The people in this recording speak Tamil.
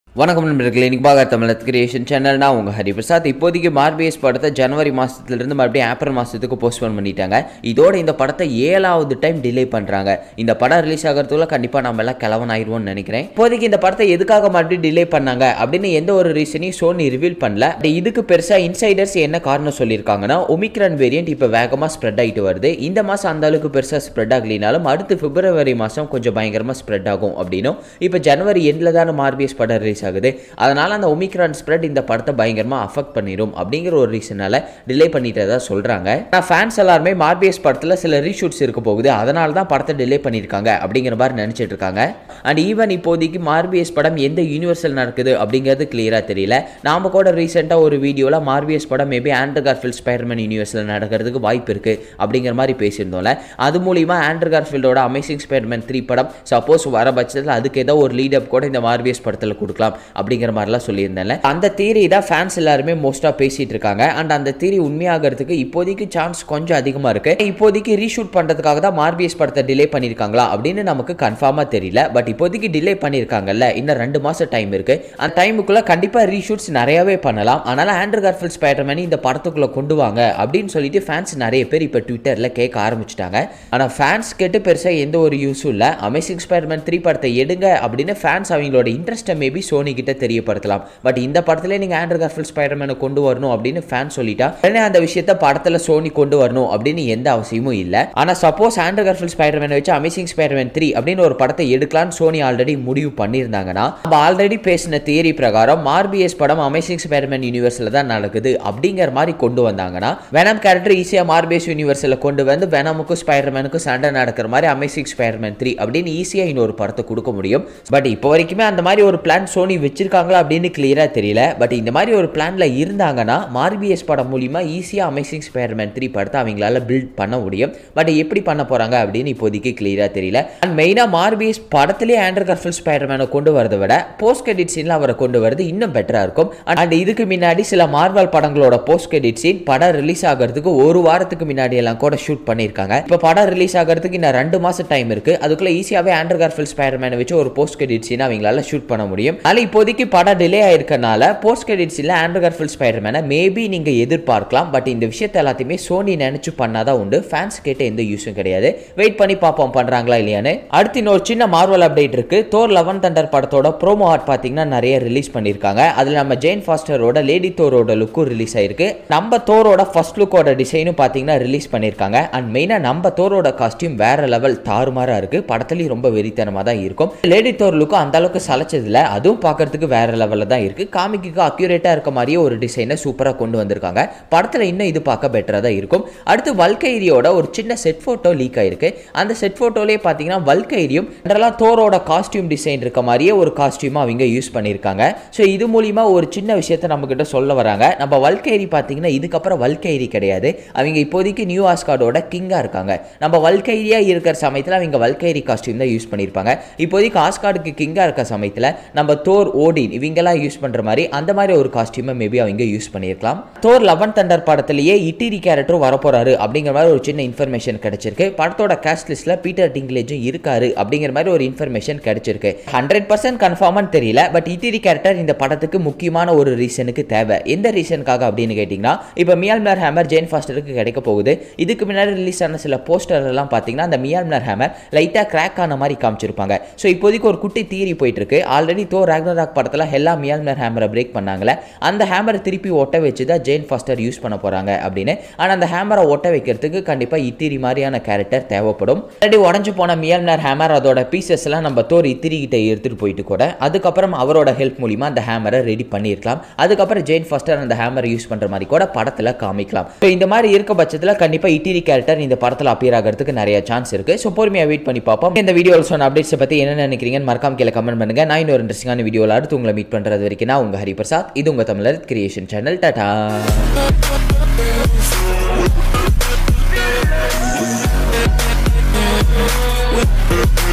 வணக்கம் நண்பர்களே இன்னைக்கு பாக தமிழத் கிரியேஷன் சேனல்னா உங்கள் ஹரிபிரசாத் இப்போதைக்கு மார்பிஎஸ் படத்தை ஜனவரி மாதத்துலேருந்து மறுபடியும் ஏப்ரல் மாதத்துக்கு போஸ்ட்போன் பண்ணிட்டாங்க இதோட இந்த படத்தை ஏழாவது டைம் டிலே பண்ணுறாங்க இந்த படம் ரிலீஸ் ஆகிறதுக்குள்ள கண்டிப்பாக நம்ம எல்லாம் கிளவன் ஆயிடுவோம்னு நினைக்கிறேன் இப்போதைக்கு இந்த படத்தை எதுக்காக மறுபடியும் டிலே பண்ணாங்க அப்படின்னு எந்த ஒரு ரீசனையும் சோனி ரிவீல் பண்ணல But இதுக்கு பெருசாக இன்சைடர்ஸ் என்ன காரணம் சொல்லியிருக்காங்கன்னா ஒமிக்ரான் வேரியன்ட் இப்போ வேகமாக ஸ்ப்ரெட் ஆகிட்டு வருது இந்த மாதம் அந்த அளவுக்கு பெருசாக ஸ்ப்ரெட் ஆகலினாலும் அடுத்து பிப்ரவரி மாதம் கொஞ்சம் பயங்கரமாக ஸ்ப்ரெட் ஆகும் அப்படின்னும் இப்போ ஜனவரி எண்டில் தானே மார்பிஎஸ் படம் ரிலீஸ் ஆகுது அதனால் அந்த ஒமிக்ரான் ஸ்ப்ரெட் இந்த படத்தை பயங்கரமாக அஃபெக்ட் பண்ணிடும் அப்படிங்கிற ஒரு ரீசனால் டிலே பண்ணிட்டதா சொல்கிறாங்க ஆனால் ஃபேன்ஸ் எல்லாருமே மார்பிஎஸ் படத்தில் சில ரீஷூட்ஸ் இருக்க போகுது அதனால தான் படத்தை டிலே பண்ணியிருக்காங்க அப்படிங்கிற மாதிரி நினச்சிட்டு இருக்காங்க அண்ட் ஈவன் இப்போதைக்கு மார்பிஎஸ் படம் எந்த யூனிவர்சல் நடக்குது அப்படிங்கிறது கிளியராக தெரியல நாம கூட ரீசெண்டாக ஒரு வீடியோவில் மார்பிஎஸ் படம் மேபி ஆண்ட்ரு கார்ஃபில்ட் ஸ்பைடர்மேன் யூனிவர்ஸில் நடக்கிறதுக்கு வாய்ப்பு இருக்குது அப்படிங்கிற மாதிரி பேசியிருந்தோம்ல அது மூலிமா ஆண்ட்ரு கார்ஃபீல்டோட அமேசிங் ஸ்பைடர்மேன் த்ரீ படம் சப்போஸ் வர பட்சத்தில் அதுக்கு ஏதோ ஒரு லீடப் கூட இந்த மார்பிஎஸ் படத்தில் கொடுக்கலாம் அப்படிங்கிற மாதிரிலாம் சொல்லியிருந்தேன்ல அந்த தீரி தான் ஃபேன்ஸ் எல்லாருமே மோஸ்ட்டாக பேசிட்டு இருக்காங்க அண்ட் அந்த தீரி உண்மையாகிறதுக்கு இப்போதைக்கு சான்ஸ் கொஞ்சம் அதிகமாக இருக்கு இப்போதைக்கு ரீஷூட் பண்ணுறதுக்காக தான் மார்பிஎஸ் படத்தை டிலே பண்ணியிருக்காங்களா அப்படின்னு நமக்கு கன்ஃபார்மாக தெரியல பட் இப்போதைக்கு டிலே பண்ணியிருக்காங்கல்ல இன்னும் ரெண்டு மாதம் டைம் இருக்கு அந்த டைமுக்குள்ள கண்டிப்பாக ரீஷூட்ஸ் நிறையவே பண்ணலாம் அதனால ஆண்ட்ரு கார்ஃபில் ஸ்பைடர்மேன் இந்த படத்துக்குள்ள கொண்டு வாங்க அப்படின்னு சொல்லிட்டு ஃபேன்ஸ் நிறைய பேர் இப்போ ட்விட்டரில் கேட்க ஆரம்பிச்சிட்டாங்க ஆனால் ஃபேன்ஸ் கேட்டு பெருசாக எந்த ஒரு யூஸும் இல்லை அமேசிங் ஸ்பைடர்மேன் த்ரீ படத்தை எடுங்க அப்படின்னு ஃபேன்ஸ் அவங்களோட இன்ட்ரெஸ்ட்டை மேபி சோனி கிட்ட தெரியப்படுத்தலாம் பட் இந்த படத்துல நீங்கள் ஆண்ட்ரு கார்ஃபில் ஸ்பைடர்மேனை கொண்டு வரணும் அப்படின்னு ஃபேன் சொல்லிட்டா உடனே அந்த விஷயத்த படத்தில் சோனி கொண்டு வரணும் அப்படின்னு எந்த அவசியமும் இல்லை ஆனால் சப்போஸ் ஆண்ட்ரு கார்ஃபில் ஸ்பைடர்மேனை வச்சு அமேசிங் ஸ்பைடர்மேன் த்ரீ அப்படின்னு ஒரு படத்தை எடுக்கலாம்னு சோனி ஆல்ரெடி முடிவு பண்ணியிருந்தாங்கன்னா நம்ம ஆல்ரெடி பேசின தியரி பிரகாரம் மார்பிஎஸ் படம் அமேசிங் ஸ்பைடர்மேன் யூனிவர்ஸில் தான் நடக்குது அப்படிங்கிற மாதிரி கொண்டு வந்தாங்கன்னா வெனம் கேரக்டர் ஈஸியாக மார்பிஎஸ் யூனிவர்ஸில் கொண்டு வந்து வெனமுக்கும் ஸ்பைடர்மேனுக்கும் சண்டை நடக்கிற மாதிரி அமேசிங் ஸ்பைடர்மேன் த்ரீ அப்படின்னு ஈஸியாக இன்னொரு படத்தை கொடுக்க முடியும் பட் இப்போ வரைக்குமே அந்த மாதிரி ஒரு பிளான் சோனி வச்சிருக்காங்களா அப்படின்னு கிளியராக தெரியல பட் இந்த மாதிரி ஒரு பிளானில் இருந்தாங்கன்னா மார்பிஎஸ் படம் மூலிமா ஈஸியாக அமேசிங் ஸ்பைடர்மேன் த்ரீ படத்தை அவங்களால பில்ட் பண்ண முடியும் பட் எப்படி பண்ண போகிறாங்க அப்படின்னு இப்போதைக்கு கிளியராக தெரியல அண்ட் மெயினாக மார்பிஎஸ் படத்திலே ஆண்ட்ரு கர்ஃபில் ஸ்பைடர்மேனை கொண்டு வரதை விட போஸ்ட் கிரெடிட் சீனில் அவரை கொண்டு வரது இன்னும் பெட்டராக இருக்கும் அண்ட் இதுக்கு முன்னாடி சில மார்வல் படங்களோட போஸ்ட் கிரெடிட் சீன் படம் ரிலீஸ் ஆகிறதுக்கு ஒரு வாரத்துக்கு முன்னாடி எல்லாம் கூட ஷூட் பண்ணியிருக்காங்க இப்போ படம் ரிலீஸ் ஆகிறதுக்கு இன்னும் ரெண்டு மாதம் டைம் இருக்குது அதுக்குள்ளே ஈஸியாகவே ஆண்ட்ரு கார்ஃபில் ஸ்பைடர்மேனை வச்சு ஒரு போஸ்ட் கிரெடிட் சீன் அவங்களால ஷூட் பண்ண முடியும் அதனால் இப்போதைக்கு படம் டிலே ஆயிருக்கனால போஸ்ட் கிரெடிட் சீனில் ஆண்ட்ரு கார்ஃபில் ஸ்பைடர்மேனை மேபி நீங்கள் எதிர்பார்க்கலாம் பட் இந்த விஷயத்தை எல்லாத்தையுமே சோனி நினச்சி பண்ணாதான் உண்டு ஃபேன்ஸ் கேட்ட எந்த யூஸும் கிடையாது வெயிட் பண்ணி பார்ப்போம் பண்ணுறாங்களா இல்லையான்னு அடுத்து இன்னொரு சின்ன மார்வல் அப்டேட் இருக்கு தோர் லெவன் தண்டர் படத்தோட ப்ரோமோ ஆர்ட் பார்த்தீங்கன்னா நிறைய ரிலீஸ் பண்ணியிருக்காங்க அதில் நம்ம ஜெயின் ஃபாஸ்டரோட லேடி தோரோட லுக்கும் ரிலீஸ் ஆயிருக்கு நம்ம தோரோட ஃபர்ஸ்ட் லுக்கோட டிசைனும் பார்த்தீங்கன்னா ரிலீஸ் பண்ணியிருக்காங்க அண்ட் மெயினாக நம்ம தோரோட காஸ்டியூம் வேற லெவல் தாறுமாறா இருக்கு படத்துலையும் ரொம்ப வெறித்தனமாக தான் இருக்கும் லேடி தோர் லுக்கும் அந்த அளவுக்கு சலைச்சதில்ல அதுவும் பார்க்கறதுக்கு வேற லெவலில் தான் இருக்கு காமிக்கு அக்யூரேட்டாக இருக்க மாதிரியே ஒரு டிசைனை சூப்பராக கொண்டு வந்திருக்காங்க படத்தில் இன்னும் இது பார்க்க பெட்டராக தான் இருக்கும் அடுத்து வல்கைரியோட ஒரு சின்ன செட் ஃபோட்டோ லீக் ஆயிருக்கு அந்த செட் ஃபோட்டோலேயே பார்த்தீங்கன்னா வல்கைரியும் ஜென்ரலாக தோரோட காஸ்டியூம் டிசைன் இருக்க மாதிரியே ஒரு காஸ்டியூமாக அவங்க யூஸ் பண்ணியிருக்காங்க ஸோ இது மூலிமா ஒரு சின்ன விஷயத்த நம்மக்கிட்ட சொல்ல வராங்க நம்ம வல்கைரி பார்த்தீங்கன்னா இதுக்கப்புறம் வல்கைரி கிடையாது அவங்க இப்போதைக்கு நியூ ஆஸ்கார்டோட கிங்காக இருக்காங்க நம்ம வல்கைரியாக இருக்கிற சமயத்தில் அவங்க வல்கைரி காஸ்டியூம் தான் யூஸ் பண்ணியிருப்பாங்க இப்போதைக்கு ஆஸ்கார்டுக்கு கிங்காக இருக்க சமயத்தில் நம்ம தோர் ஓடின் இவங்கெல்லாம் யூஸ் பண்ணுற மாதிரி அந்த மாதிரி ஒரு காஸ்டியூமை மேபி அவங்க யூஸ் பண்ணியிருக்கலாம் தோர் லெவன் தண்டர் படத்திலேயே இட்டிரி கேரக்டரும் வரப்போறாரு அப்படிங்கிற மாதிரி ஒரு சின்ன இன்ஃபர்மேஷன் கிடைச்சிருக்கு படத்தோட கேஸ்ட் லிஸ்ட்ல பீட்டர் டிங்லேஜும் இருக்காரு அப்படிங்கிற மாதிரி ஒரு இன்ஃபர்மேஷன் கிடைச்சிருக்கு ஹண்ட்ரட் பர்சன்ட் கன்ஃபார்மான்னு தெரியல பட் இட்டிரி கேரக்டர் இந்த படத்துக்கு முக்கியமான ஒரு ரீசனுக்கு தேவை எந்த ரீசனுக்காக அப்படின்னு கேட்டிங்கன்னா இப்போ மியால்மர் ஹேமர் ஜெயின் ஃபாஸ்டருக்கு கிடைக்க போகுது இதுக்கு முன்னாடி ரிலீஸ் ஆன சில போஸ்டர் எல்லாம் பார்த்தீங்கன்னா அந்த மியால்மர் ஹேமர் லைட்டாக கிராக் ஆன மாதிரி காமிச்சிருப்பாங்க ஸோ இப்போதைக்கு ஒரு குட்டி தீரி போயிட்டு இருக்கு ஆல்ரெடி தோ ராக்னராக் படத்தில் ஹெல்லா மியால்மர் ஹேமரை பிரேக் பண்ணாங்களே அந்த ஹேமரை திருப்பி ஒட்ட வச்சு தான் ஜெயின் ஃபாஸ்டர் யூஸ் பண்ண போகிறாங்க அப்படின்னு ஆனால் அந்த ஹேமரை ஒட்ட வைக்கிறதுக்கு கண்டிப்பாக இத்திரி மாதிரியான கேரக்டர் தேவைப்படும் ஆல்ரெடி உடஞ்சு போன மியால்மர் ஹேமர் அதோட பீசஸ் எல்லாம் நம்ம தோர் இத்திரி கிட்ட எடுத்துகிட்டு போயிட்டு கூட அதுக்கப்புறம் அவரோட ஹெல்ப் மூலிமா அந்த ஹேமரை ரெடி பண்ணியிருக்கலாம் அதுக்கப்புறம் ஜெயின் ஃபாஸ்டர் அந்த ஹேமரை யூஸ் பண்ணுற மாதிரி கூட படத்தில் காமிக்கலாம் ஸோ இந்த மாதிரி இருக்க பட்சத்தில் கண்டிப்பாக இட்டிரி கேரக்டர் இந்த படத்தில் அப்பியர் ஆகிறதுக்கு நிறைய சான்ஸ் இருக்கு ஸோ பொறுமையாக வெயிட் பண்ணி பார்ப்போம் இந்த வீடியோவில் சொன்ன அப்டேட்ஸை பற்றி என்ன நினைக்கிறீங்கன்னு மறக்காம கீழே கமெண்ட் பண்ணுங்க நான் இன்னொரு இன்ட்ரெஸ்டிங்கான வீடியோவில் அடுத்து உங்களை மீட் பண்ணுறது வரைக்கும் நான் உங்கள் ஹரிபிரசாத் இது உங்கள் தமிழர் கிரியேஷன் சேனல் டாடா We'll